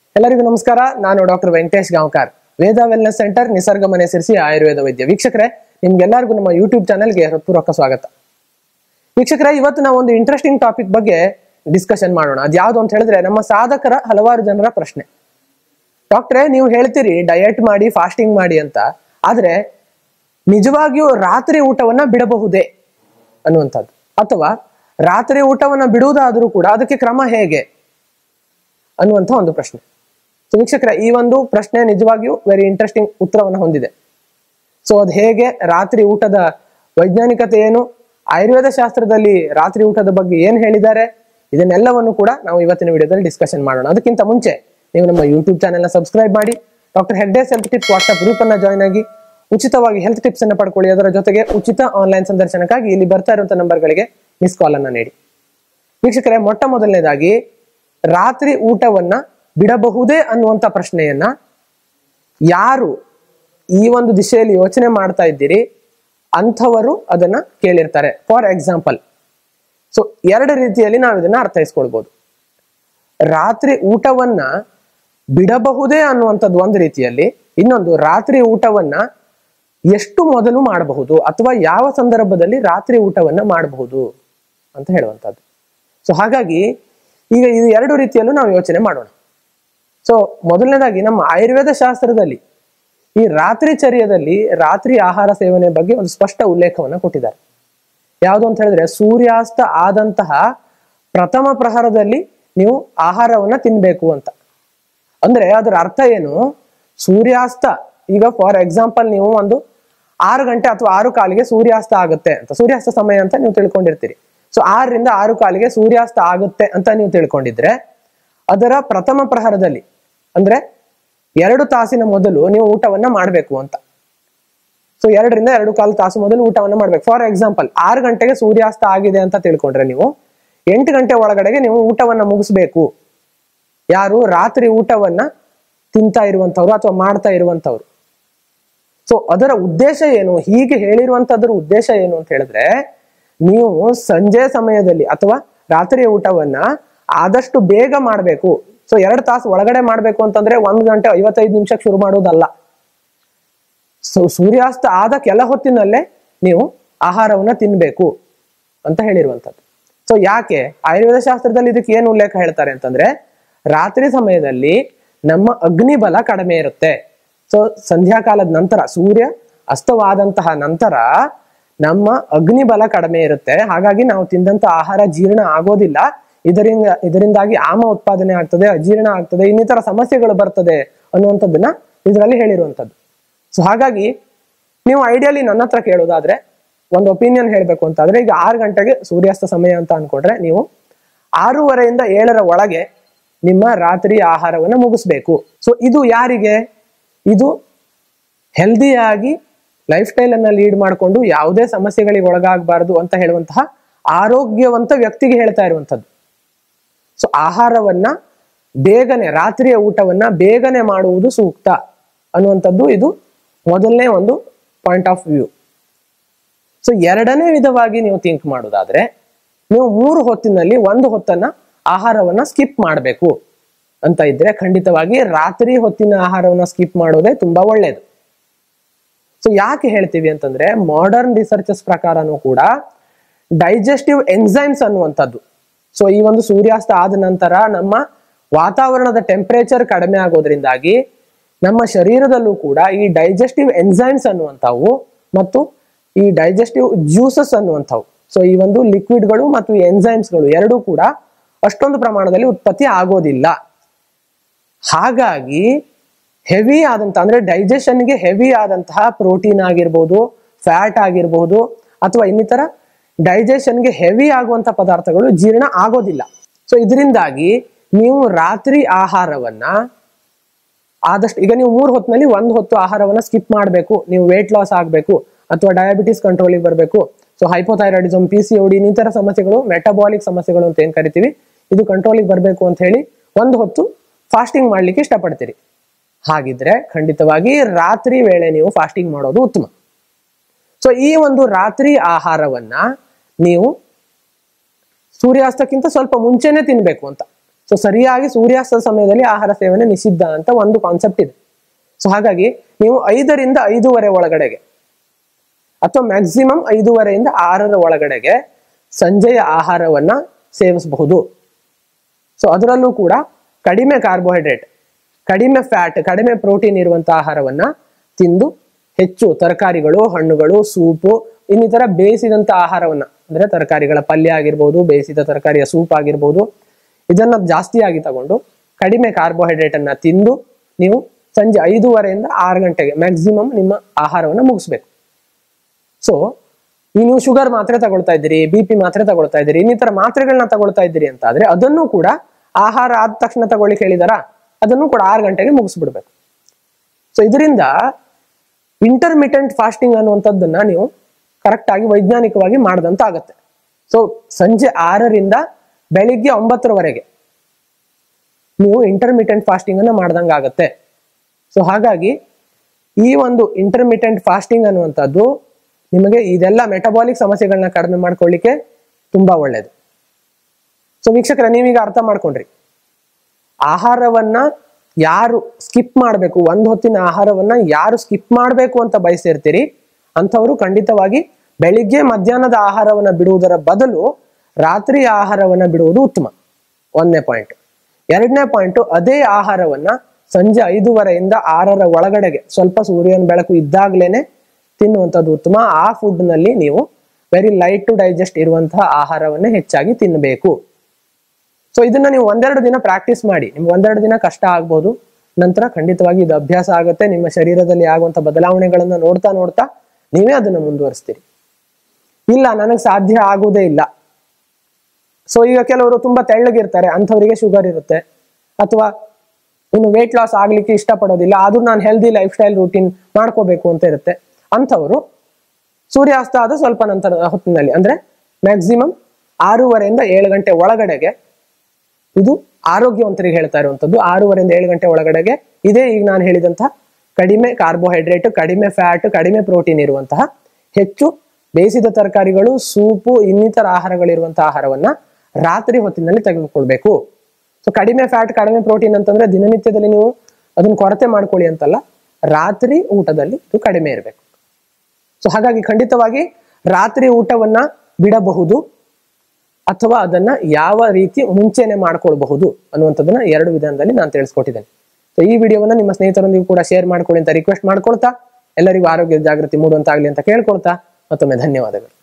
ಎಲ್ಲರಿಗೂ ನಮಸ್ಕಾರ ನಾನು doctor Venkatesh Gaonkar Veda wellness centre Nisarga Mane ಸೇರಿಸಿ ಆಯುರ್ವೇದ ವೈದ್ಯ ವೀಕ್ಷಕರೇ ನಿಮ್ಗೆಲ್ಲರಿಗೂ ನಮ್ಮ ಯೂಟ್ಯೂಬ್ ಚಾನೆಲ್ಗೆ ಹೃತ್ಪೂರ್ವಕ ಸ್ವಾಗತ ವೀಕ್ಷಕರೇ ಇವತ್ತು ನಾವು ಒಂದು ಇಂಟ್ರೆಸ್ಟಿಂಗ್ ಟಾಪಿಕ್ ಬಗ್ಗೆ ಡಿಸ್ಕಷನ್ ಮಾಡೋಣ ಅದ್ಯಾವುದು ಅಂತ ಹೇಳಿದ್ರೆ ನಮ್ಮ ಸಾಧಕರ ಹಲವಾರು ಜನರ ಪ್ರಶ್ನೆ ಡಾಕ್ಟ್ರೇ ನೀವು ಹೇಳ್ತೀರಿ ಡಯಟ್ ಮಾಡಿ ಫಾಸ್ಟಿಂಗ್ ಮಾಡಿ ಅಂತ ಆದ್ರೆ ನಿಜವಾಗಿಯೂ ರಾತ್ರಿ ಊಟವನ್ನ ಬಿಡಬಹುದೇ ಅನ್ನುವಂಥದ್ದು ಅಥವಾ ರಾತ್ರಿ ಊಟವನ್ನ ಬಿಡುವುದಾದರೂ ಕೂಡ ಅದಕ್ಕೆ ಕ್ರಮ ಹೇಗೆ ಅನ್ನುವಂಥ ಒಂದು ಪ್ರಶ್ನೆ ಸೊ ವೀಕ್ಷಕರ ಈ ಒಂದು ಪ್ರಶ್ನೆ ನಿಜವಾಗಿಯೂ ವೆರಿ ಇಂಟ್ರೆಸ್ಟಿಂಗ್ ಉತ್ತರವನ್ನು ಹೊಂದಿದೆ ಸೊ ಅದು ಹೇಗೆ ರಾತ್ರಿ ಊಟದ ವೈಜ್ಞಾನಿಕತೆ ಏನು ಆಯುರ್ವೇದ ಶಾಸ್ತ್ರದಲ್ಲಿ ರಾತ್ರಿ ಊಟದ ಬಗ್ಗೆ ಏನ್ ಹೇಳಿದ್ದಾರೆ ಇದನ್ನೆಲ್ಲವನ್ನು ಕೂಡ ನಾವು ಇವತ್ತಿನ ವಿಡಿಯೋದಲ್ಲಿ ಡಿಸ್ಕಷನ್ ಮಾಡೋಣ ಅದಕ್ಕಿಂತ ಮುಂಚೆ ನೀವು ನಮ್ಮ ಯೂಟ್ಯೂಬ್ ಚಾನೆಲ್ನ ಸಬ್ಸ್ಕ್ರೈಬ್ ಮಾಡಿ ಡಾಕ್ಟರ್ ಹೆಡ್ಡೇಸ್ ಹೆಲ್ತ್ ಟಿಪ್ಸ್ ವಾಟ್ಸ್ಆಪ್ ಗ್ರೂಪ್ ಅನ್ನ ಜಾಯ್ನ್ ಆಗಿ ಉಚಿತವಾಗಿ ಹೆಲ್ತ್ ಟಿಪ್ಸ್ ಅನ್ನ ಪಡ್ಕೊಳ್ಳಿ ಅದರ ಜೊತೆಗೆ ಉಚಿತ ಆನ್ಲೈನ್ ಸಂದರ್ಶನಕ್ಕಾಗಿ ಇಲ್ಲಿ ಬರ್ತಾ ಇರುವಂತಹ ನಂಬರ್ಗಳಿಗೆ ಮಿಸ್ ಕಾಲ್ ಅನ್ನ ನೀಡಿ ವೀಕ್ಷಕರೇ ಮೊಟ್ಟ ಮೊದಲನೇದಾಗಿ ರಾತ್ರಿ ಊಟವನ್ನ ಬಿಡಬಹುದೇ ಅನ್ನುವಂಥ ಪ್ರಶ್ನೆಯನ್ನ ಯಾರು ಈ ಒಂದು ದಿಶೆಯಲ್ಲಿ ಯೋಚನೆ ಮಾಡ್ತಾ ಇದ್ದೀರಿ ಅಂಥವರು ಅದನ್ನ ಕೇಳಿರ್ತಾರೆ ಫಾರ್ ಎಕ್ಸಾಂಪಲ್ ಸೊ ಎರಡು ರೀತಿಯಲ್ಲಿ ನಾವು ಇದನ್ನ ಅರ್ಥೈಸ್ಕೊಳ್ಬಹುದು ರಾತ್ರಿ ಊಟವನ್ನ ಬಿಡಬಹುದೇ ಅನ್ನುವಂಥದ್ದು ಒಂದು ರೀತಿಯಲ್ಲಿ ಇನ್ನೊಂದು ರಾತ್ರಿ ಊಟವನ್ನ ಎಷ್ಟು ಮೊದಲು ಮಾಡಬಹುದು ಅಥವಾ ಯಾವ ಸಂದರ್ಭದಲ್ಲಿ ರಾತ್ರಿ ಊಟವನ್ನ ಮಾಡಬಹುದು ಅಂತ ಹೇಳುವಂಥದ್ದು ಸೊ ಹಾಗಾಗಿ ಈಗ ಇದು ಎರಡು ರೀತಿಯಲ್ಲೂ ನಾವು ಯೋಚನೆ ಮಾಡೋಣ ಸೊ ಮೊದಲನೇದಾಗಿ ನಮ್ಮ ಆಯುರ್ವೇದ ಶಾಸ್ತ್ರದಲ್ಲಿ ಈ ರಾತ್ರಿ ಚರ್ಯದಲ್ಲಿ ರಾತ್ರಿ ಆಹಾರ ಸೇವನೆ ಬಗ್ಗೆ ಒಂದು ಸ್ಪಷ್ಟ ಉಲ್ಲೇಖವನ್ನ ಕೊಟ್ಟಿದ್ದಾರೆ ಯಾವುದು ಅಂತ ಹೇಳಿದ್ರೆ ಸೂರ್ಯಾಸ್ತ ಆದಂತಹ ಪ್ರಥಮ ಪ್ರಹರದಲ್ಲಿ ನೀವು ಆಹಾರವನ್ನ ತಿನ್ಬೇಕು ಅಂತ ಅಂದ್ರೆ ಅದರ ಅರ್ಥ ಏನು ಸೂರ್ಯಾಸ್ತ ಈಗ ಫಾರ್ ಎಕ್ಸಾಂಪಲ್ ನೀವು ಒಂದು ಆರು ಗಂಟೆ ಅಥವಾ ಆರು ಕಾಲಿಗೆ ಸೂರ್ಯಾಸ್ತ ಆಗುತ್ತೆ ಅಂತ ಸೂರ್ಯಾಸ್ತ ಸಮಯ ಅಂತ ನೀವು ತಿಳ್ಕೊಂಡಿರ್ತೀರಿ ಸೊ ಆರರಿಂದ ಆರು ಕಾಲಿಗೆ ಸೂರ್ಯಾಸ್ತ ಆಗುತ್ತೆ ಅಂತ ನೀವು ತಿಳ್ಕೊಂಡಿದ್ರೆ ಅದರ ಪ್ರಥಮ ಪ್ರಹರದಲ್ಲಿ ಅಂದ್ರೆ ಎರಡು ತಾಸಿನ ಮೊದಲು ನೀವು ಊಟವನ್ನ ಮಾಡಬೇಕು ಅಂತ ಸೊ ಎರಡರಿಂದ ಎರಡು ಕಾಲು ತಾಸು ಮೊದಲು ಊಟವನ್ನ ಮಾಡ್ಬೇಕು ಫಾರ್ ಎಕ್ಸಾಂಪಲ್ ಆರು ಗಂಟೆಗೆ ಸೂರ್ಯಾಸ್ತ ಆಗಿದೆ ಅಂತ ತಿಳ್ಕೊಂಡ್ರೆ ನೀವು ಎಂಟು ಗಂಟೆ ಒಳಗಡೆಗೆ ನೀವು ಊಟವನ್ನ ಮುಗಿಸ್ಬೇಕು ಯಾರು ರಾತ್ರಿ ಊಟವನ್ನ ತಿಂತಾ ಇರುವಂತವ್ರು ಅಥವಾ ಮಾಡ್ತಾ ಇರುವಂತವ್ರು ಸೊ ಅದರ ಉದ್ದೇಶ ಏನು ಹೀಗೆ ಹೇಳಿರುವಂತದ್ರ ಉದ್ದೇಶ ಏನು ಅಂತ ಹೇಳಿದ್ರೆ ನೀವು ಸಂಜೆ ಸಮಯದಲ್ಲಿ ಅಥವಾ ರಾತ್ರಿಯ ಊಟವನ್ನ ಆದಷ್ಟು ಬೇಗ ಮಾಡಬೇಕು ಸೊ ಎರಡು ತಾಸು ಒಳಗಡೆ ಮಾಡ್ಬೇಕು ಅಂತಂದ್ರೆ ಒಂದ್ ಗಂಟೆ ಐವತ್ತೈದು ನಿಮಿಷಕ್ಕೆ ಶುರು ಮಾಡೋದಲ್ಲ ಸೊ ಸೂರ್ಯಾಸ್ತ ಆದ ಕೆಲ ಹೊತ್ತಿನಲ್ಲೇ ನೀವು ಆಹಾರವನ್ನ ತಿನ್ಬೇಕು ಅಂತ ಹೇಳಿರುವಂಥದ್ದು ಸೊ ಯಾಕೆ ಆಯುರ್ವೇದ ಶಾಸ್ತ್ರದಲ್ಲಿ ಇದಕ್ಕೆ ಏನು ಉಲ್ಲೇಖ ಹೇಳ್ತಾರೆ ಅಂತಂದ್ರೆ ರಾತ್ರಿ ಸಮಯದಲ್ಲಿ ನಮ್ಮ ಅಗ್ನಿ ಬಲ ಕಡಿಮೆ ಇರುತ್ತೆ ಸೊ ಸಂಧ್ಯಾಕಾಲದ ನಂತರ ಸೂರ್ಯ ಅಸ್ತವಾದಂತಹ ನಂತರ ನಮ್ಮ ಅಗ್ನಿ ಬಲ ಕಡಿಮೆ ಇರುತ್ತೆ ಹಾಗಾಗಿ ನಾವು ತಿಂದಂತ ಆಹಾರ ಜೀರ್ಣ ಆಗೋದಿಲ್ಲ ಇದರಿಂದ ಇದರಿಂದಾಗಿ ಆಮ ಉತ್ಪಾದನೆ ಆಗ್ತದೆ ಅಜೀರ್ಣ ಆಗ್ತದೆ ಇನ್ನಿತರ ಸಮಸ್ಯೆಗಳು ಬರ್ತದೆ ಅನ್ನುವಂಥದ್ದನ್ನ ಇದರಲ್ಲಿ ಹೇಳಿರುವಂಥದ್ದು ಸೊ ಹಾಗಾಗಿ ನೀವು ಐಡಿಯಲಿ ನನ್ನ ಹತ್ರ ಕೇಳೋದಾದ್ರೆ ಒಂದು ಒಪಿನಿಯನ್ ಹೇಳ್ಬೇಕು ಅಂತಾದ್ರೆ ಈಗ ಆರು ಗಂಟೆಗೆ ಸೂರ್ಯಾಸ್ತ ಸಮಯ ಅಂತ ಅನ್ಕೊಂಡ್ರೆ ನೀವು ಆರೂವರೆಯಿಂದ ಏಳರ ಒಳಗೆ ನಿಮ್ಮ ರಾತ್ರಿ ಆಹಾರವನ್ನು ಮುಗಿಸ್ಬೇಕು ಸೊ ಇದು ಯಾರಿಗೆ ಇದು ಹೆಲ್ದಿಯಾಗಿ ಲೈಫ್ ಸ್ಟೈಲ್ ಅನ್ನ ಲೀಡ್ ಮಾಡಿಕೊಂಡು ಯಾವುದೇ ಸಮಸ್ಯೆಗಳಿಗೆ ಒಳಗಾಗಬಾರದು ಅಂತ ಹೇಳುವಂತಹ ಆರೋಗ್ಯವಂತ ವ್ಯಕ್ತಿಗೆ ಹೇಳ್ತಾ ಇರುವಂತದ್ದು ಸೊ ಆಹಾರವನ್ನ ಬೇಗನೆ ರಾತ್ರಿಯ ಊಟವನ್ನ ಬೇಗನೆ ಮಾಡುವುದು ಸೂಕ್ತ ಅನ್ನುವಂಥದ್ದು ಇದು ಮೊದಲನೇ ಒಂದು ಪಾಯಿಂಟ್ ಆಫ್ ವ್ಯೂ ಸೊ ಎರಡನೇ ವಿಧವಾಗಿ ನೀವು ಥಿಂಕ್ ಮಾಡೋದಾದ್ರೆ ನೀವು ಮೂರು ಹೊತ್ತಿನಲ್ಲಿ ಒಂದು ಹೊತ್ತನ್ನ ಆಹಾರವನ್ನ ಸ್ಕಿಪ್ ಮಾಡಬೇಕು ಅಂತ ಇದ್ರೆ ಖಂಡಿತವಾಗಿ ರಾತ್ರಿ ಹೊತ್ತಿನ ಆಹಾರವನ್ನ ಸ್ಕಿಪ್ ಮಾಡೋದೇ ತುಂಬಾ ಒಳ್ಳೆಯದು ಸೊ ಯಾಕೆ ಹೇಳ್ತೀವಿ ಅಂತಂದ್ರೆ ಮಾಡರ್ನ್ ರಿಸರ್ಚಸ್ ಪ್ರಕಾರನೂ ಕೂಡ ಡೈಜೆಸ್ಟಿವ್ ಎನ್ಸೈಮ್ಸ್ ಅನ್ನುವಂಥದ್ದು ಸೊ ಈ ಒಂದು ಸೂರ್ಯಾಸ್ತ ಆದ ನಂತರ ನಮ್ಮ ವಾತಾವರಣದ ಟೆಂಪರೇಚರ್ ಕಡಿಮೆ ಆಗೋದ್ರಿಂದಾಗಿ ನಮ್ಮ ಶರೀರದಲ್ಲೂ ಕೂಡ ಈ ಡೈಜೆಸ್ಟಿವ್ ಎನ್ಸೈಮ್ಸ್ ಅನ್ನುವಂಥವು ಮತ್ತು ಈ ಡೈಜೆಸ್ಟಿವ್ ಜ್ಯೂಸಸ್ ಅನ್ನುವಂಥವು ಸೊ ಈ ಒಂದು ಲಿಕ್ವಿಡ್ಗಳು ಮತ್ತು ಎನ್ಸೈಮ್ಸ್ಗಳು ಎರಡೂ ಕೂಡ ಅಷ್ಟೊಂದು ಪ್ರಮಾಣದಲ್ಲಿ ಉತ್ಪತ್ತಿ ಆಗೋದಿಲ್ಲ ಹಾಗಾಗಿ ಹೆವಿ ಆದಂತ ಅಂದ್ರೆ ಡೈಜೆಷನ್ಗೆ ಹೆವಿ ಆದಂತಹ ಪ್ರೋಟೀನ್ ಆಗಿರ್ಬೋದು ಫ್ಯಾಟ್ ಆಗಿರ್ಬೋದು ಅಥವಾ ಇನ್ನಿತರ ಡೈಜೆಷನ್ಗೆ ಹೆವಿ ಆಗುವಂತ ಪದಾರ್ಥಗಳು ಜೀರ್ಣ ಆಗೋದಿಲ್ಲ ಸೊ ಇದರಿಂದಾಗಿ ನೀವು ರಾತ್ರಿ ಆಹಾರವನ್ನ ಆದಷ್ಟು ಈಗ ನೀವು ಮೂರು ಹೊತ್ತಿನಲ್ಲಿ ಒಂದು ಹೊತ್ತು ಆಹಾರವನ್ನ ಸ್ಕಿಪ್ ಮಾಡಬೇಕು ನೀವು ವೇಟ್ ಲಾಸ್ ಆಗಬೇಕು ಅಥವಾ ಡಯಾಬಿಟಿಸ್ ಕಂಟ್ರೋಲಿಗೆ ಬರಬೇಕು so hypothyroidism P C O D ಇನ್ನಿತರ ಸಮಸ್ಯೆಗಳು ಮೆಟಬಾಲಿಕ್ ಸಮಸ್ಯೆಗಳು ಅಂತ ಏನ್ ಕರಿತೀವಿ ಇದು ಕಂಟ್ರೋಲಿಗೆ ಬರಬೇಕು ಅಂತ ಹೇಳಿ ಒಂದು ಹೊತ್ತು ಫಾಸ್ಟಿಂಗ್ ಮಾಡ್ಲಿಕ್ಕೆ ಇಷ್ಟಪಡ್ತೀರಿ ಹಾಗಿದ್ರೆ ಖಂಡಿತವಾಗಿ ರಾತ್ರಿ ವೇಳೆ ನೀವು ಫಾಸ್ಟಿಂಗ್ ಮಾಡೋದು ಉತ್ತಮ ಸೊ ಈ ಒಂದು ರಾತ್ರಿ ಆಹಾರವನ್ನ ನೀವು ಸೂರ್ಯಾಸ್ತಕ್ಕಿಂತ ಸ್ವಲ್ಪ ಮುಂಚೆನೆ ತಿನ್ಬೇಕು ಅಂತ ಸೊ ಸರಿಯಾಗಿ ಸೂರ್ಯಾಸ್ತದ ಸಮಯದಲ್ಲಿ ಆಹಾರ ಸೇವನೆ ನಿಷಿದ್ಧ ಅಂತ ಒಂದು ಕಾನ್ಸೆಪ್ಟ್ ಇದೆ ಸೊ ಹಾಗಾಗಿ ನೀವು ಐದರಿಂದ ಐದೂವರೆ ಒಳಗಡೆಗೆ ಅಥವಾ ಮ್ಯಾಕ್ಸಿಮಮ್ ಐದೂವರೆಯಿಂದ ಆರರ ಒಳಗಡೆಗೆ ಸಂಜೆಯ ಆಹಾರವನ್ನ ಸೇವಿಸಬಹುದು ಸೊ ಅದರಲ್ಲೂ ಕೂಡ ಕಡಿಮೆ ಕಾರ್ಬೋಹೈಡ್ರೇಟ್ ಕಡಿಮೆ ಫ್ಯಾಟ್ ಕಡಿಮೆ ಪ್ರೋಟೀನ್ ಇರುವಂತಹ ಆಹಾರವನ್ನ ತಿಂದು ಹೆಚ್ಚು ತರಕಾರಿಗಳು ಹಣ್ಣುಗಳು ಸೂಪು ಇನ್ನಿತರ ಬೇಯಿಸಿದಂತ ಆಹಾರವನ್ನ ಅಂದ್ರೆ ತರಕಾರಿಗಳ ಪಲ್ಯ ಆಗಿರ್ಬೋದು ಬೇಯಿಸಿದ ತರಕಾರಿಯ ಸೂಪ್ ಆಗಿರ್ಬೋದು ಇದನ್ನ ಜಾಸ್ತಿಯಾಗಿ ತಗೊಂಡು ಕಡಿಮೆ ಕಾರ್ಬೋಹೈಡ್ರೇಟ್ ಅನ್ನ ತಿಂದು ನೀವು ಸಂಜೆ ಐದೂವರೆಯಿಂದ ಆರು ಗಂಟೆಗೆ ಮ್ಯಾಕ್ಸಿಮಮ್ ನಿಮ್ಮ ಆಹಾರವನ್ನ ಮುಗಿಸ್ಬೇಕು ಸೊ ಈ ನೀವು ಶುಗರ್ ಮಾತ್ರೆ ತಗೊಳ್ತಾ ಇದ್ದೀರಿ ಬಿ ಪಿ ಮಾತ್ರೆ ತಗೊಳ್ತಾ ಇದ್ದೀರಿ ಇನ್ನಿತರ ಮಾತ್ರೆಗಳನ್ನ ತಗೊಳ್ತಾ ಇದ್ದೀರಿ ಅಂತ ಆದ್ರೆ ಅದನ್ನು ಕೂಡ ಆಹಾರ ಆದ ತಕ್ಷಣ ತಗೊಳ್ಳಿಕ್ಕೆ ಹೇಳಿದಾರ ಅದನ್ನು ಕೂಡ ಆರು ಗಂಟೆಗೆ ಮುಗಿಸ್ಬಿಡ್ಬೇಕು ಸೊ ಇದರಿಂದ ಇಂಟರ್ಮಿಟೆಂಟ್ ಫಾಸ್ಟಿಂಗ್ ಅನ್ನುವಂಥದ್ದನ್ನ ನೀವು ಕರೆಕ್ಟ್ ಆಗಿ ವೈಜ್ಞಾನಿಕವಾಗಿ ಮಾಡ್ದಂತ ಆಗತ್ತೆ ಸೊ ಸಂಜೆ ಆರರಿಂದ ಬೆಳಿಗ್ಗೆ ಒಂಬತ್ತರವರೆಗೆ ನೀವು ಇಂಟರ್ಮಿಟೆಂಟ್ ಫಾಸ್ಟಿಂಗ್ ಅನ್ನ ಮಾಡ್ದಂಗ ಆಗತ್ತೆ ಸೊ ಹಾಗಾಗಿ ಈ ಒಂದು ಇಂಟರ್ಮಿಟೆಂಟ್ ಫಾಸ್ಟಿಂಗ್ ಅನ್ನುವಂಥದ್ದು ನಿಮಗೆ ಇದೆಲ್ಲ ಮೆಟಬಾಲಿಕ್ ಸಮಸ್ಯೆಗಳನ್ನ ಕಡಿಮೆ ಮಾಡ್ಕೊಳ್ಳಿಕ್ಕೆ ತುಂಬಾ ಒಳ್ಳೇದು ಸೊ ವೀಕ್ಷಕರ ನೀವೀಗ ಅರ್ಥ ಮಾಡ್ಕೊಂಡ್ರಿ ಆಹಾರವನ್ನ ಯಾರು ಸ್ಕಿಪ್ ಮಾಡಬೇಕು ಒಂದ್ ಹೊತ್ತಿನ ಆಹಾರವನ್ನ ಯಾರು ಸ್ಕಿಪ್ ಮಾಡಬೇಕು ಅಂತ ಬಯಸಿರ್ತೀರಿ ಅಂಥವರು ಖಂಡಿತವಾಗಿ ಬೆಳಿಗ್ಗೆ ಮಧ್ಯಾಹ್ನದ ಆಹಾರವನ್ನ ಬಿಡುವುದರ ಬದಲು ರಾತ್ರಿ ಆಹಾರವನ್ನ ಬಿಡುವುದು ಉತ್ತಮ ಒಂದನೇ ಪಾಯಿಂಟ್ ಎರಡನೇ ಪಾಯಿಂಟ್ ಅದೇ ಆಹಾರವನ್ನ ಸಂಜೆ ಐದೂವರೆಯಿಂದ ಆರರ ಒಳಗಡೆಗೆ ಸ್ವಲ್ಪ ಸೂರ್ಯನ ಬೆಳಕು ಇದ್ದಾಗ್ಲೇನೆ ತಿನ್ನುವಂಥದ್ದು ಉತ್ತಮ ಆ ಫುಡ್ ನಲ್ಲಿ ನೀವು ವೆರಿ ಲೈಟ್ ಟು ಡೈಜೆಸ್ಟ್ ಇರುವಂತಹ ಆಹಾರವನ್ನೇ ಹೆಚ್ಚಾಗಿ ತಿನ್ನಬೇಕು ಸೊ ಇದನ್ನ ನೀವು ಒಂದೆರಡು ದಿನ ಪ್ರಾಕ್ಟೀಸ್ ಮಾಡಿ ನಿಮ್ಗೆ ಒಂದೆರಡು ದಿನ ಕಷ್ಟ ಆಗ್ಬೋದು ನಂತರ ಖಂಡಿತವಾಗಿ ಇದು ಅಭ್ಯಾಸ ಆಗುತ್ತೆ ನಿಮ್ಮ ಶರೀರದಲ್ಲಿ ಆಗುವಂತ ಬದಲಾವಣೆಗಳನ್ನ ನೋಡ್ತಾ ನೋಡ್ತಾ ನೀವೇ ಅದನ್ನ ಮುಂದುವರಿಸ್ತೀರಿ ಇಲ್ಲ ನನಗೆ ಸಾಧ್ಯ ಆಗುವುದೇ ಇಲ್ಲ ಸೊ ಈಗ ಕೆಲವರು ತುಂಬಾ ತೆಳ್ಳಗಿರ್ತಾರೆ ಅಂಥವರಿಗೆ ಶುಗರ್ ಇರುತ್ತೆ ಅಥವಾ ಇನ್ನು ವೇಟ್ ಲಾಸ್ ಆಗ್ಲಿಕ್ಕೆ ಇಷ್ಟಪಡೋದಿಲ್ಲ ಆದ್ರೂ ನಾನು ಹೆಲ್ದಿ ಲೈಫ್ ಸ್ಟೈಲ್ ರೂಟೀನ್ ಮಾಡ್ಕೋಬೇಕು ಅಂತ ಇರುತ್ತೆ ಅಂಥವರು ಸೂರ್ಯಾಸ್ತ ಆದ ಸ್ವಲ್ಪ ನಂತರ ಹೊತ್ತಿನಲ್ಲಿ ಅಂದ್ರೆ ಮ್ಯಾಕ್ಸಿಮಮ್ ಆರೂವರೆಯಿಂದ ಏಳು ಗಂಟೆ ಒಳಗಡೆಗೆ ಇದು ಆರೋಗ್ಯವಂತರಿಗೆ ಹೇಳ್ತಾ ಇರುವಂತದ್ದು ಆರೂವರೆಯಿಂದ ಏಳು ಗಂಟೆ ಒಳಗಡೆಗೆ ಇದೇ ಈಗ ನಾನು ಹೇಳಿದಂತಹ ಕಡಿಮೆ ಕಾರ್ಬೋಹೈಡ್ರೇಟ್ ಕಡಿಮೆ ಫ್ಯಾಟ್ ಕಡಿಮೆ ಪ್ರೋಟೀನ್ ಇರುವಂತಹ ಹೆಚ್ಚು ಬೇಯಿಸಿದ ತರಕಾರಿಗಳು ಸೂಪು ಇನ್ನಿತರ ಆಹಾರಗಳಿರುವಂತಹ ಆಹಾರವನ್ನ ರಾತ್ರಿ ಹೊತ್ತಿನಲ್ಲಿ ತೆಗೆದುಕೊಳ್ಬೇಕು ಸೊ ಕಡಿಮೆ ಫ್ಯಾಟ್ ಕಡಿಮೆ ಪ್ರೋಟೀನ್ ಅಂತಂದ್ರೆ ದಿನನಿತ್ಯದಲ್ಲಿ ನೀವು ಅದನ್ನ ಕೊರತೆ ಮಾಡ್ಕೊಳ್ಳಿ ಅಂತಲ್ಲ ರಾತ್ರಿ ಊಟದಲ್ಲಿ ಇದು ಕಡಿಮೆ ಇರಬೇಕು ಸೊ ಹಾಗಾಗಿ ಖಂಡಿತವಾಗಿ ರಾತ್ರಿ ಊಟವನ್ನ ಬಿಡಬಹುದು ಅಥವಾ ಅದನ್ನ ಯಾವ ರೀತಿ ಮುಂಚೆನೆ ಮಾಡ್ಕೊಳ್ಬಹುದು ಅನ್ನುವಂಥದ್ದನ್ನ ಎರಡು ವಿಧಾನದಲ್ಲಿ ನಾನು ತಿಳಿಸ್ಕೊಟ್ಟಿದ್ದೇನೆ ಸೊ ಈ ವಿಡಿಯೋವನ್ನ ನಿಮ್ಮ ಸ್ನೇಹಿತರೊಂದಿಗೂ ಕೂಡ ಶೇರ್ ಮಾಡ್ಕೊಳ್ಳಿ ಅಂತ ರಿಕ್ವೆಸ್ಟ್ ಮಾಡ್ಕೊಳ್ತಾ ಎಲ್ಲರಿಗೂ ಆರೋಗ್ಯ ಜಾಗೃತಿ ಮೂಡುವಂತಾಗ್ಲಿ ಅಂತ ಕೇಳ್ಕೊಳ್ತಾ ಮತ್ತೊಮ್ಮೆ ಧನ್ಯವಾದಗಳು